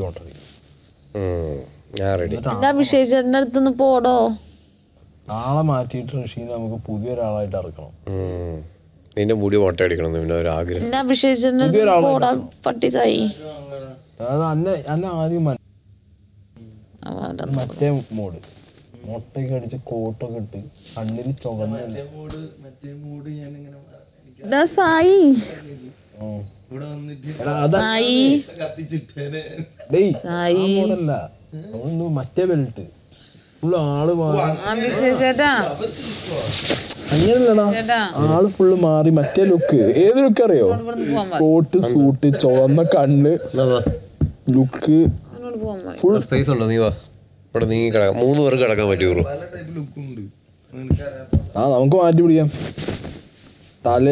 മോട്ടടിക്കും ഉം. ഞാൻ റെഡി എന്റെ അഭിഷേക് ചേട്ടന്റെ അടുത്തുനിന്ന് പോടോ നാളെ മാറ്റിയിട്ട് ഋഷീനെ നമുക്ക് പുതിയൊരാളായിട്ട് ഇറക്കണം നിന്റെ മുടി മുട്ട അടിക്കണം പിന്നെ ഒരു ആഗ്രഹം എന്റെ അഭിഷേക് ചേട്ടന്റെ അടുത്ത് പോടാ പട്ടിതായി അത് അന്നെ അന്നെ ആദ്യം മന- അവിടെ മറ്റേ മോഡ് മുട്ടയൊക്കെ അടിച്ച് കോട്ടൊക്കെ ഇട്ട് കണ്ണിൽ ചുവന്ന മൂട് മറ്റേ മൂട് ഞാൻ ഇങ്ങനെ എനിക്ക് ഇതാ സായി ഇവിടെ വന്നിട്ട് എടാ, അതാ സായി കത്തിച്ചിട്ടേനെ ഡേയ് സായി മോഡല്ല അതൊന്ന് മറ്റേ ബെൽറ്റ് ഫുള്ള് ആള് മാറി അഭിഷേക് ചേട്ടാ അങ്ങനെയല്ലടാ ചേട്ടാ ആള് ഫുള്ള് മാറി മറ്റേ ലുക്ക് ഏത് ലുക്ക് അറിയോ ഇവിടുന്ന് പോവാൻ പറ കോട്ട് സൂട്ട് ചുവന്ന കണ്ണ് ലുക്ക് അങ്ങോട്ട് പോവാൻ പറ സ്പേസ് ഉണ്ടോ നീ വാ ഇവിടെ നീ കിടക്കാം മൂന്ന് പേർക്ക് കിടക്കാൻ പറ്റുമോ പല ടൈപ്പ് ലുക്കും ഉണ്ട് നിനക്കറിയാം ആ നമുക്ക് മാറ്റി പിടിക്കാം തല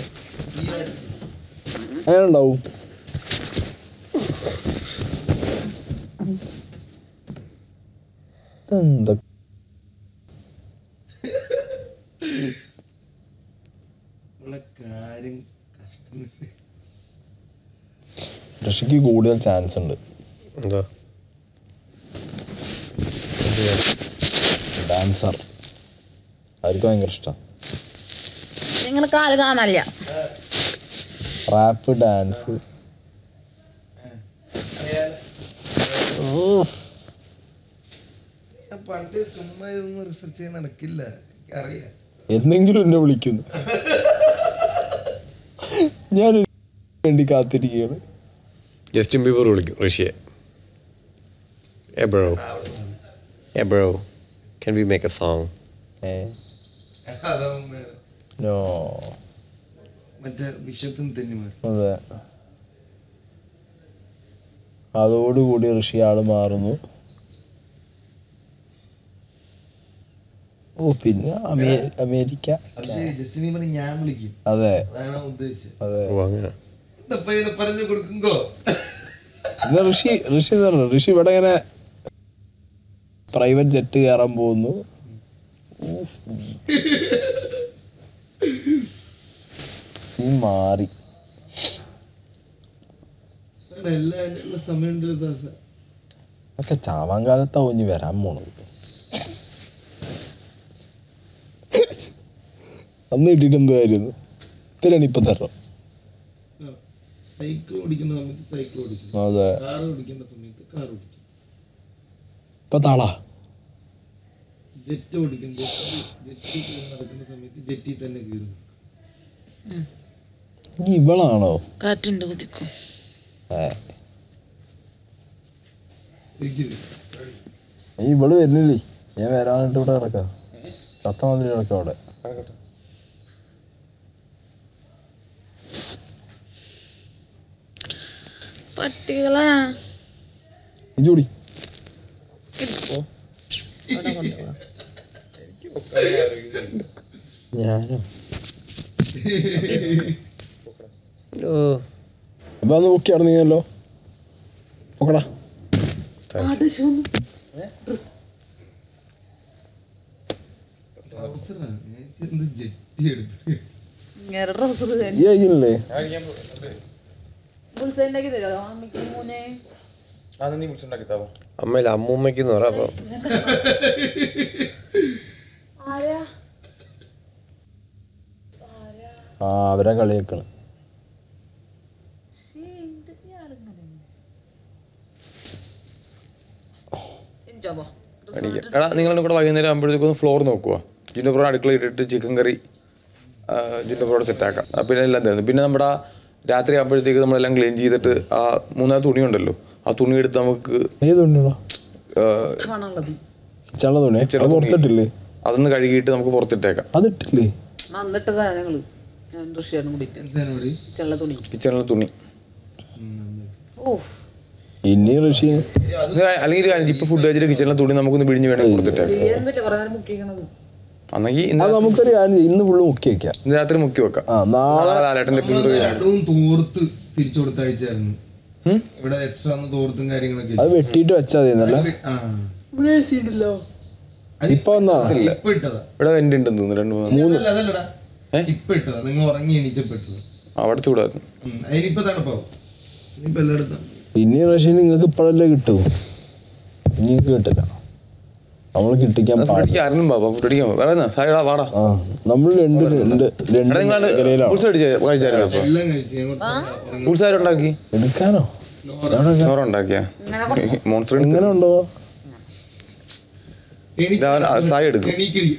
അങ്ങനെ ഉണ്ടാവും ഇതെന്താ ഉള്ള കാര്യം കഷ്ടം ഋഷിക്ക് കൂടുതൽ ചാൻസ് ഉണ്ട് എന്താ ഡാൻസർ അവർക്ക് ഭയങ്കര ഇഷ്ടം നിങ്ങൾ കാല് കാണാനില്ല റാപ്പ് ഡാൻസ് ഞാൻ പണ്ട് ചുമ്മാ ഇതൊന്നും റിസർച്ച് ചെയ്യാൻ നടക്കില്ല എനിക്കറിയാം എന്തെങ്കിലും എന്നെ വിളിക്കുന്നു ഞാൻ വേണ്ടി കാത്തിരിക്കുകയാണ് ജസ്റ്റിൻ ബീബർ വിളിക്കും ഋഷിയെ ഏ ബ്രോ ഏ bro can we make a song ഏ അതാവുമ്പോ നോ മറ്റേ വിഷത്തിന് തെന്നിമാർ അതെ അതോടുകൂടി ഋഷി ആള് മാറുന്നു ഓ പിന്നെ അമേ- അമേരിക്ക പക്ഷേ ജസ്റ്റിൻ ബീബർ ഞാൻ വിളിക്കും അതെ അതാണ് ഞാൻ ഉദ്ദേശിച്ചത് അതെ ഓ അങ്ങനെ എന്താ പയ്യനെ പറഞ്ഞു കൊടുക്കുമ്പോ പിന്നെ ഋഷി ഋഷി എന്ന് പറഞ്ഞു ഋഷി ഇവിടെ ഇങ്ങനെ പ്രൈവറ്റ് ജെറ്റ് കയറാൻ പോകുന്നു ഊഫ്. സീൻ മാറി എല്ലാം അതിനുള്ള സമയമുണ്ടല്ലോ ദാസ ഒക്കെ ചാവാൻ കാലത്താവും ഇനി വരാൻ പോണത് അന്ന് കിട്ടിയിട്ട് എന്തായിരുന്നു ഇത്രയാണ് ഇപ്പൊ തരണം സൈക്കിൾ ഓടിക്കുന്ന സമയത്ത് സൈക്കിൾ ഓടിക്കും അതെ കാർ ഓടിക്കേണ്ട സമയത്ത് കാർ ഓടിക്കും ഇപ്പൊ താളാ ജെറ്റ് ഓടിക്കും ജെറ്റ് ജെറ്റ് നടക്കുന്ന സമയത്ത് ജെറ്റിൽ തന്നെ കയറും ഇനി ഇവളാണോ കാറ്റുണ്ട് കുതിക്കും ഏ ഒരിക്കലും ഈ ഇവള് വരുന്നില്ലേ ഞാൻ വരാനിട്ട് ഇവിടെ കിടക്കാം ചത്ത മാതിരി കിടക്കാം അവിടെ പട്ടികളാ ഇജൂടി ഞാനോ ഓ അപ്പൊ അന്ന് ബുക്ക് നടന്നീങ്ങല്ലോ നോക്കടാ അവസരമാണ് ഞാൻ ചെന്ന് ജെറ്റി എടുത്ത് ഇങ്ങനെ ഡ്രസ്സ് ഈ അയക്കില്ലേ ഉണ്ടാക്കി തരുമോ അമ്മയ്ക്ക് മൂന്നേ അമ്മയില്ല അമ്മൂമ്മയ്ക്ക് എന്ന് പറയാം അപ്പൊ ആരാ ആ അവരെ കളിയാക്കണ് എനിച്ചോ എനിക്ക് എടാ നിങ്ങളുടെ കൂടെ വൈകുന്നേരം ആകുമ്പോഴത്തേക്കും ഒന്ന് ഫ്ലോർ നോക്കുക ജിൻഡോ ബ്രോ അടുക്കള ഇട്ടിട്ട് ചിക്കൻ കറി ആ, ജിൻഡോ ബ്രോയുടെ സെറ്റാക്കാം ആ, പിന്നെ എല്ലാം തരുന്നു പിന്നെ നമ്മുടെ ആ രാത്രി ആകുമ്പോഴത്തേക്ക് നമ്മളെല്ലാം ക്ലീൻ ചെയ്തിട്ട് ആ മൂന്നാല് തുണി ഉണ്ടല്ലോ ആ തുണി എടുത്ത് നമുക്ക് ഏത് തുണിയാ ആ, മണമുള്ളത് കിച്ചണിലെ തുണി അത് തുണി. പുറത്തിട്ടില്ലേ അതൊന്ന് കഴുകിയിട്ട് നമുക്ക് പുറത്തിട്ടേക്കാം അതിട്ടില്ലേ നന്നിട്ടതാ ഞങ്ങള് ഞാൻ ഋഷിയാണ് കൂടിയിട്ട് എന്തിനാണ് ചെള്ള തുണി കിച്ചണിലെ തുണി ഓ ഇനി ഋഷി ഇത് അല്ലെങ്കിൽ ഒരു കാര്യം ചെയ്യ്, ഇപ്പൊ ഫുഡ് കഴിച്ചിട്ട് കിച്ചണിലെ തുണി നമുക്കൊന്ന് പിഴിഞ്ഞ് വേണമെങ്കിൽ കൊടുത്തിട്ടേക്കാം ചെയ്യാൻ പറ്റില്ല കുറെ നേരം മുക്കിക്കണത് അന്നെങ്കിൽ ഇന്ന് അത് നമുക്കൊരു കാര്യം ചെയ്യാം. ഇന്ന് ഫുള്ള് മുക്കി വെക്കാം ഇന്ന് രാത്രി മുക്കി വെക്കാം ആ നാളെ നാളെ ലാലേട്ടൻ്റെ എപ്പിസോഡ് രണ്ടും തോർത്ത് തിരിച്ചു കൊടുത്ത അഴിച്ചായിരുന്നു ഇവിടെ എക്സ്ട്രാ തോർത്തും കാര്യങ്ങളൊക്കെ അത് വെട്ടിയിട്ട് വെച്ചാൽ മതി എന്നല്ല ആ ഇപ്പൊ വന്നാ ഇപ്പൊ ഇട്ടതാ ഇവിടെ വെന്റ് ഉണ്ടെന്ന് തോന്നുന്നു രണ്ട് മൂന്ന് അതല്ല അതല്ലടാ ഇപ്പൊ ഇട്ടതാ നിങ്ങൾ ഉറങ്ങി എണീച്ചപ്പോ ഇട്ടതാ അവിടെ ചൂടായിരുന്നു ഉം. അതിനിപ്പോ തണുപ്പാവും ഇനിയിപ്പോ എല്ലായിടത്തും പിന്നെ റഷ്യൻ നിങ്ങൾക്ക് ഇപ്പോഴല്ലേ കിട്ടും ഇനി നിങ്ങൾക്ക് കിട്ടില്ല നമ്മൾ കിട്ടിക്കാൻ ഫുഡ് പാടില്ല അടിക്കാൻ ആരെങ്കിലും വാ ഫുഡ് അടിക്കാൻ വേറെ സായിടാ വാടാ ആ നമ്മൾ രണ്ട് രണ്ട് രണ്ട് എടാ നിങ്ങൾ മേഖലയിലാണ് ഉത്സവം അടിച്ച് കഴിച്ചായിരുന്നു അപ്പൊ എല്ലാം കഴിച്ച് ഞാൻ കുറച്ച് ഉറങ്ങി. ഉത്സവം ഉണ്ടാക്കി എടുക്കാനോ ചോറ് ഉണ്ടാക്കിയ മോൺസ്റ്റർ എങ്ങനെ ഉണ്ടോ എണീക്ക് ഇതാ, ആ, സായി എടുക്കും. എണീക്കിടി.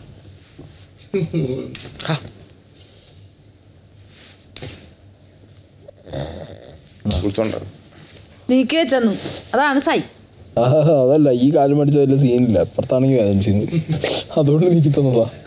ഉത്സവം ഉണ്ടാക്കും നീക്കി വെച്ചെന്നു അതാണ് സൈ ആ അതല്ല ഈ കാലം പഠിച്ച വലിയ സീനില്ല അപ്പുറത്താണെങ്കിൽ വേദന ചെയ്യുന്നു അതുകൊണ്ട് നീക്കി തന്നതാ